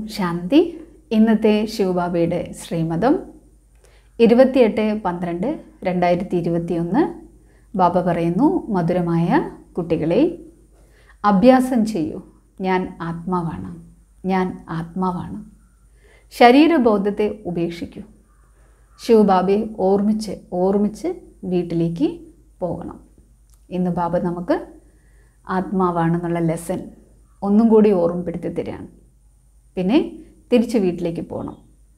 ശാന്തി ഇന്നത്തെ ശിവബാബയുടെ ശ്രീമതം ഇരുപത്തിയെട്ട് പന്ത്രണ്ട് രണ്ടായിരത്തി ഇരുപത്തിയൊന്ന് ബാബ പറയുന്നു മധുരമായ കുട്ടികളെ അഭ്യാസം ചെയ്യൂ ഞാൻ ആത്മാവാണ് ഞാൻ ആത്മാവാണ് ശരീരബോധത്തെ ഉപേക്ഷിക്കൂ ശിവബാബയെ ഓർമ്മിച്ച് ഓർമ്മിച്ച് വീട്ടിലേക്ക് പോകണം ഇന്ന് ബാബ നമുക്ക് ആത്മാവാണെന്നുള്ള ലെസൺ ഒന്നും കൂടി ഓർമ്മപ്പെടുത്തി തരികയാണ് പിന്നെ തിരിച്ച് വീട്ടിലേക്ക് പോകണം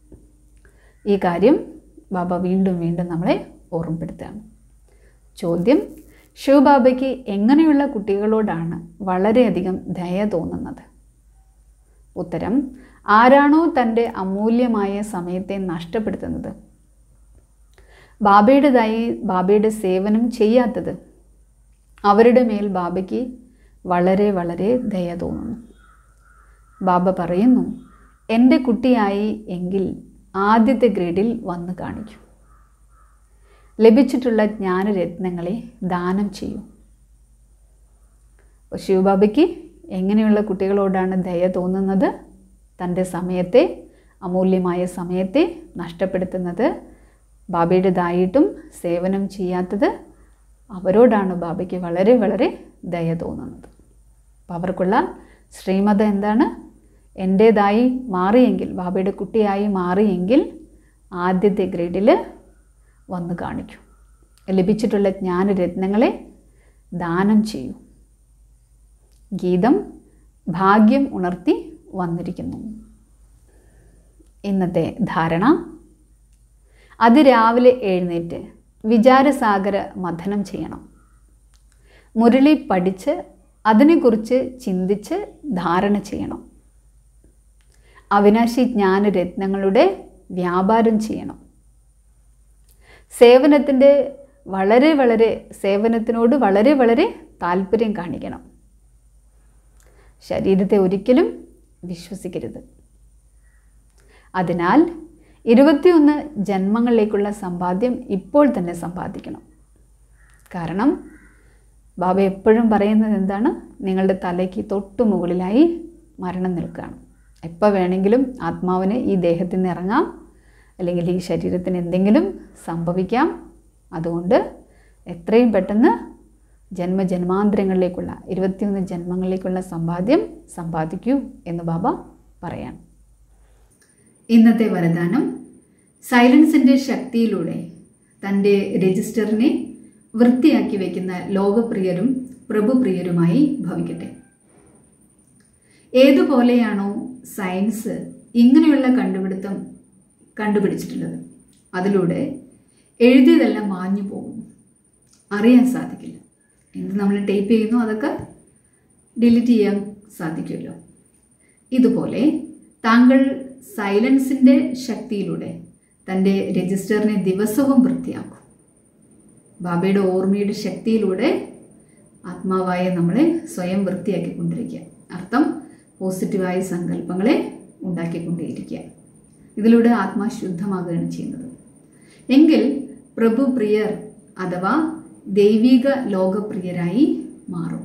ഈ കാര്യം ബാബ വീണ്ടും വീണ്ടും നമ്മളെ ഓർമ്മപ്പെടുത്തുകയാണ് ചോദ്യം ശിവബാബയ്ക്ക് എങ്ങനെയുള്ള കുട്ടികളോടാണ് വളരെയധികം ദയ തോന്നുന്നത് ഉത്തരം ആരാണോ തൻ്റെ അമൂല്യമായ സമയത്തെ നഷ്ടപ്പെടുത്തുന്നത് ബാബയുടേതായി ബാബയുടെ സേവനം ചെയ്യാത്തത് അവരുടെ മേൽ ബാബയ്ക്ക് വളരെ വളരെ ദയ തോന്നുന്നു ബാബ പറയുന്നു എൻ്റെ കുട്ടിയായി എങ്കിൽ ആദ്യത്തെ ഗ്രേഡിൽ വന്ന് കാണിക്കൂ ലഭിച്ചിട്ടുള്ള ജ്ഞാനരത്നങ്ങളെ ദാനം ചെയ്യൂ അപ്പോൾ ശിവബാബയ്ക്ക് എങ്ങനെയുള്ള കുട്ടികളോടാണ് ദയ തോന്നുന്നത് തൻ്റെ സമയത്തെ അമൂല്യമായ സമയത്തെ നഷ്ടപ്പെടുത്തുന്നത് ബാബയുടേതായിട്ടും സേവനം ചെയ്യാത്തത് അവരോടാണ് ബാബയ്ക്ക് വളരെ വളരെ ദയ തോന്നുന്നത് അപ്പോൾ അവർക്കുള്ള ശ്രീമത എന്താണ് എൻ്റേതായി മാറിയെങ്കിൽ ബാബയുടെ കുട്ടിയായി മാറിയെങ്കിൽ ആദ്യത്തെ ഗ്രേഡിൽ വന്ന് കാണിക്കൂ ലഭിച്ചിട്ടുള്ള ജ്ഞാനരത്നങ്ങളെ ദാനം ചെയ്യൂ ഗീതം ഭാഗ്യം ഉണർത്തി വന്നിരിക്കുന്നു ഇന്നത്തെ ധാരണ അതിരാവിലെ എഴുന്നേറ്റ് വിചാരസാഗര മഥനം ചെയ്യണം മുരളി പഠിച്ച് അതിനെക്കുറിച്ച് ചിന്തിച്ച് ധാരണ ചെയ്യണം അവിനാശി ജ്ഞാനരത്നങ്ങളുടെ വ്യാപാരം ചെയ്യണം സേവനത്തിൻ്റെ വളരെ വളരെ സേവനത്തിനോട് വളരെ വളരെ താല്പര്യം കാണിക്കണം ശരീരത്തെ ഒരിക്കലും വിശ്വസിക്കരുത് അതിനാൽ ഇരുപത്തിയൊന്ന് ജന്മങ്ങളിലേക്കുള്ള സമ്പാദ്യം ഇപ്പോൾ തന്നെ സമ്പാദിക്കണം കാരണം ബാബ എപ്പോഴും പറയുന്നത് എന്താണ് നിങ്ങളുടെ തലയ്ക്ക് തൊട്ടു മുകളിലായി മരണം നിൽക്കുകയാണ് എപ്പോൾ വേണമെങ്കിലും ആത്മാവിന് ഈ ദേഹത്തിൽ നിന്ന് ഇറങ്ങാം അല്ലെങ്കിൽ ഈ ശരീരത്തിന് എന്തെങ്കിലും സംഭവിക്കാം അതുകൊണ്ട് എത്രയും പെട്ടെന്ന് ജന്മജന്മാന്തരങ്ങളിലേക്കുള്ള ഇരുപത്തിയൊന്ന് ജന്മങ്ങളിലേക്കുള്ള സമ്പാദ്യം സമ്പാദിക്കൂ എന്ന് ബാബ പറയാം ഇന്നത്തെ വരദാനം സൈലൻസിൻ്റെ ശക്തിയിലൂടെ തൻ്റെ രജിസ്റ്ററിനെ വൃത്തിയാക്കി വയ്ക്കുന്ന ലോകപ്രിയരും പ്രഭുപ്രിയരുമായി ഭവിക്കട്ടെ ഏതുപോലെയാണോ സയൻസ് ഇങ്ങനെയുള്ള കണ്ടുപിടുത്തം കണ്ടുപിടിച്ചിട്ടുള്ളത് അതിലൂടെ എഴുതിയതെല്ലാം മാഞ്ഞു പോകും അറിയാൻ സാധിക്കില്ല എന്ത് നമ്മൾ ടൈപ്പ് ചെയ്യുന്നു അതൊക്കെ ഡിലീറ്റ് ചെയ്യാൻ സാധിക്കുമല്ലോ ഇതുപോലെ താങ്കൾ സൈലൻസിൻ്റെ ശക്തിയിലൂടെ തൻ്റെ രജിസ്റ്ററിനെ ദിവസവും വൃത്തിയാക്കും ബാബയുടെ ഓർമ്മയുടെ ശക്തിയിലൂടെ ആത്മാവായ നമ്മളെ സ്വയം വൃത്തിയാക്കിക്കൊണ്ടിരിക്കുക അർത്ഥം പോസിറ്റീവായ സങ്കല്പങ്ങളെ ഉണ്ടാക്കിക്കൊണ്ടേയിരിക്കുക ഇതിലൂടെ ആത്മാ ശുദ്ധമാകുകയാണ് ചെയ്യുന്നത് എങ്കിൽ പ്രഭു പ്രിയർ അഥവാ ദൈവിക ലോകപ്രിയരായി മാറും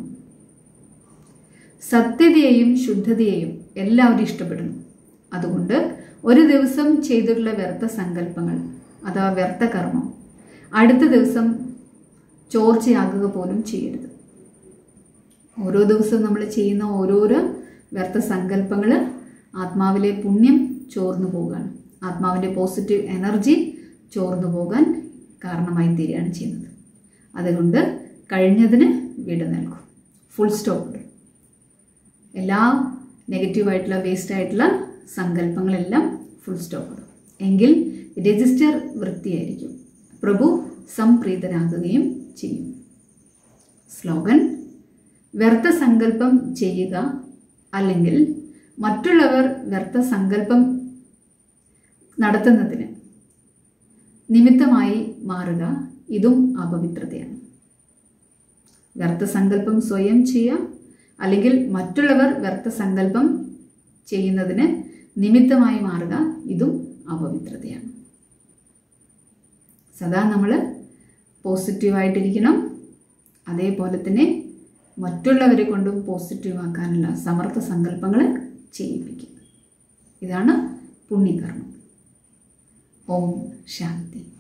സത്യതയെയും ശുദ്ധതയെയും എല്ലാവരും ഇഷ്ടപ്പെടുന്നു അതുകൊണ്ട് ഒരു ദിവസം ചെയ്തിട്ടുള്ള വ്യർത്ഥ സങ്കല്പങ്ങൾ അഥവാ വ്യർത്ഥ കർമ്മം അടുത്ത ദിവസം ചോർച്ചയാകുക പോലും ചെയ്യരുത് ഓരോ ദിവസവും നമ്മൾ ചെയ്യുന്ന ഓരോരോ വ്യർത്ഥ സങ്കല്പങ്ങൾ ആത്മാവിലെ പുണ്യം ചോർന്നു പോകാൻ ആത്മാവിൻ്റെ പോസിറ്റീവ് എനർജി ചോർന്നു പോകാൻ കാരണമായി തീരുകയാണ് ചെയ്യുന്നത് അതുകൊണ്ട് കഴിഞ്ഞതിന് വിട നൽകും ഫുൾ സ്റ്റോപ്പ് എല്ലാ നെഗറ്റീവായിട്ടുള്ള വേസ്റ്റ് ആയിട്ടുള്ള സങ്കല്പങ്ങളെല്ലാം ഫുൾ സ്റ്റോപ്പ് ഇടും എങ്കിൽ രജിസ്റ്റർ വൃത്തിയായിരിക്കും പ്രഭു സംപ്രീതനാകുകയും ചെയ്യും സ്ലോഗൻ വ്യർത്ഥ സങ്കല്പം ചെയ്യുക അല്ലെങ്കിൽ മറ്റുള്ളവർ വ്യർത്ഥ സങ്കല്പം നടത്തുന്നതിന് നിമിത്തമായി മാറുക ഇതും അപവിത്രതയാണ് വ്യർത്ഥ സങ്കല്പം സ്വയം ചെയ്യാം അല്ലെങ്കിൽ മറ്റുള്ളവർ വ്യർത്ഥ സങ്കല്പം ചെയ്യുന്നതിന് നിമിത്തമായി മാറുക ഇതും അപവിത്രതയാണ് സദാ നമ്മൾ പോസിറ്റീവായിട്ടിരിക്കണം അതേപോലെ തന്നെ മറ്റുള്ളവരെ കൊണ്ടും പോസിറ്റീവ് ആക്കാനുള്ള സമർത്ഥ സങ്കല്പങ്ങൾ ചെയ്യിപ്പിക്കും ഇതാണ് പുണ്യകർമ്മം ഓം ശാന്തി